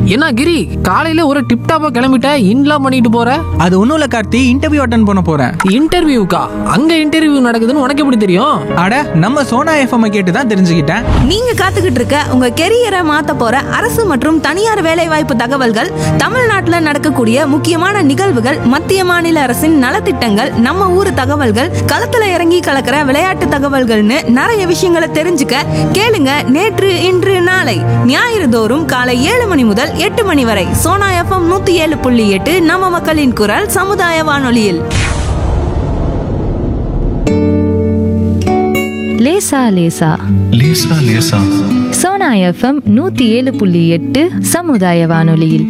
என்ன கிரி காலையில ஒரு டிப் டாப்பா கிளம்பிட்ட இன்லாம் பண்ணிட்டு போற அது ஒன்றும் இல்லை கார்த்தி இன்டர்வியூ அட்டன் பண்ண போகிறேன் இன்டர்வியூக்கா அங்க இன்டர்வியூ நடக்குதுன்னு உனக்கு எப்படி தெரியும் அட நம்ம சோனா எஃப்எம் கேட்டு தான் தெரிஞ்சுக்கிட்டேன் நீங்க காத்துக்கிட்டு இருக்க உங்க கெரியரை மாத்த போற அரசு மற்றும் தனியார் வேலைவாய்ப்பு தகவல்கள் தமிழ்நாட்டுல நடக்கக்கூடிய முக்கியமான நிகழ்வுகள் மத்திய மாநில அரசின் நலத்திட்டங்கள் நம்ம ஊர் தகவல்கள் களத்துல இறங்கி கலக்கிற விளையாட்டு தகவல்கள்னு நிறைய விஷயங்களை தெரிஞ்சுக்க கேளுங்க நேற்று இன்று நாளை ஞாயிறு தோறும் காலை ஏழு மணி முதல் எட்டு மணி வரை சோனா எஃப்எம் நூத்தி ஏழு புள்ளி எட்டு நம்ம மக்களின் குரல் சமுதாய வானொலியில் லேசா லேசா லேசா லேசா சோனா எஃப்எம் நூத்தி ஏழு புள்ளி எட்டு சமுதாய வானொலியில்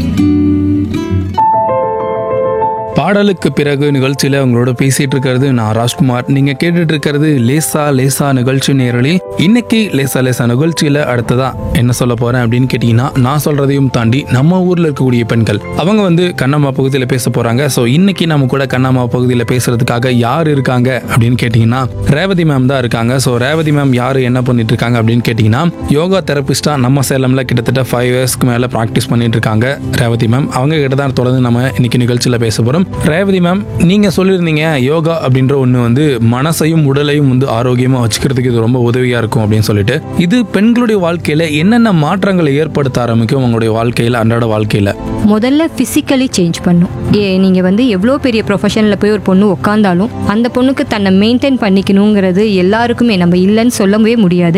பாடலுக்கு பிறகு நிகழ்ச்சியில உங்களோட பேசிட்டு இருக்கிறது நான் ராஜ்குமார் நீங்க கேட்டுட்டு இருக்கிறது லேசா லேசா நிகழ்ச்சி நேரலில் இன்னைக்கு லேசா லேசா நிகழ்ச்சியில அடுத்ததா என்ன சொல்ல போறேன் அப்படின்னு கேட்டீங்கன்னா நான் சொல்றதையும் தாண்டி நம்ம ஊர்ல இருக்கக்கூடிய பெண்கள் அவங்க வந்து கண்ணம்மா பகுதியில் பேச போறாங்க ஸோ இன்னைக்கு நம்ம கூட கண்ணம்மா பகுதியில் பேசுறதுக்காக யார் இருக்காங்க அப்படின்னு கேட்டீங்கன்னா ரேவதி மேம் தான் இருக்காங்க ஸோ ரேவதி மேம் யாரு என்ன பண்ணிட்டு இருக்காங்க அப்படின்னு கேட்டீங்கன்னா யோகா தெரபிஸ்டா நம்ம சேலம்ல கிட்டத்தட்ட ஃபைவ் இயர்ஸ்க்கு மேல ப்ராக்டிஸ் பண்ணிட்டு இருக்காங்க ரேவதி மேம் அவங்க கிட்ட தான் தொடர்ந்து நம்ம இன்னைக்கு நிகழ்ச்சியில பேச போறோம் ரேவதி மேம் நீங்க சொல்லியிருந்தீங்க யோகா அப்படின்ற ஒண்ணு வந்து மனசையும் உடலையும் வந்து ஆரோக்கியமா வச்சுக்கிறதுக்கு இது ரொம்ப உதவியா இருக்கும் அப்படின்னு சொல்லிட்டு இது பெண்களுடைய வாழ்க்கையில என்னென்ன மாற்றங்களை ஏற்படுத்த ஆரம்பிக்கும் உங்களுடைய வாழ்க்கையில அன்றாட வாழ்க்கையில முதல்ல ஃபிசிக்கலி சேஞ்ச் பண்ணும் ஏ நீங்கள் வந்து எவ்வளோ பெரிய ப்ரொஃபஷனில் போய் ஒரு பொண்ணு உட்காந்தாலும் அந்த பொண்ணுக்கு தன்னை மெயின்டைன் பண்ணிக்கணுங்கிறது எல்லாருக்குமே நம்ம இல்லைன்னு சொல்லவே முடியாது